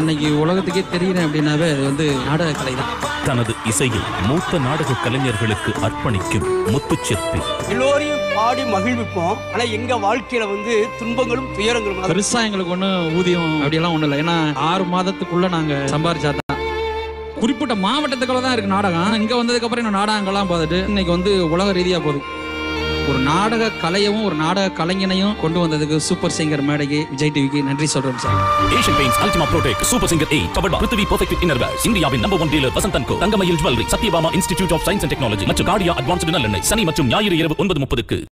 இன்னைக்கு உலகத்துக்கே தெரியுறேன் அப்படின்னாவே அது வந்து நாடக கலை தான் தனது இசையை மூத்த நாடக கலைஞர்களுக்கு அர்ப்பணிக்கும் முத்துச்சிற்பி எல்லோரையும் பாடி மகிழ்விப்போம் ஆனா எங்க வாழ்க்கையில வந்து துன்பங்களும் துயரங்களும் தான். பெருசா எங்களுக்கு ஒன்றும் ஊதியம் அப்படியெல்லாம் ஒன்றும் இல்லை ஏன்னா ஆறு மாதத்துக்குள்ள நாங்க சம்பாரிச்சா தான் குறிப்பிட்ட மாவட்டத்துக்குள்ள தான் இருக்கு நாடகம் இங்க வந்ததுக்கு அப்புறம் இந்த நாடகங்கள்லாம் பார்த்துட்டு இன்னைக்கு வந்து உலக ரீதியா போகுது ஒரு நாடக கலையவும் ஒரு நாடக கலைஞனையும் கொண்டு வந்ததுக்கு சூப்பர் சிங்கர் மேடைக்கு விஜய் டிவிக்கு நன்றி சொல்றேன் sir Asian Paints Ultima Protek Super Singer eight powered by Prithvi perfect fit innerwears இந்தியாவின் number one dealer Vasanthan Co Thangamayil jewellery Sathyabama institute of science and technology மற்றும் கார்டியா அட்வான்ஸ்டு நல்லெண்ணெய் சனி மற்றும் ஞாயிறு இரவு ஒன்பது முப்பதுக்கு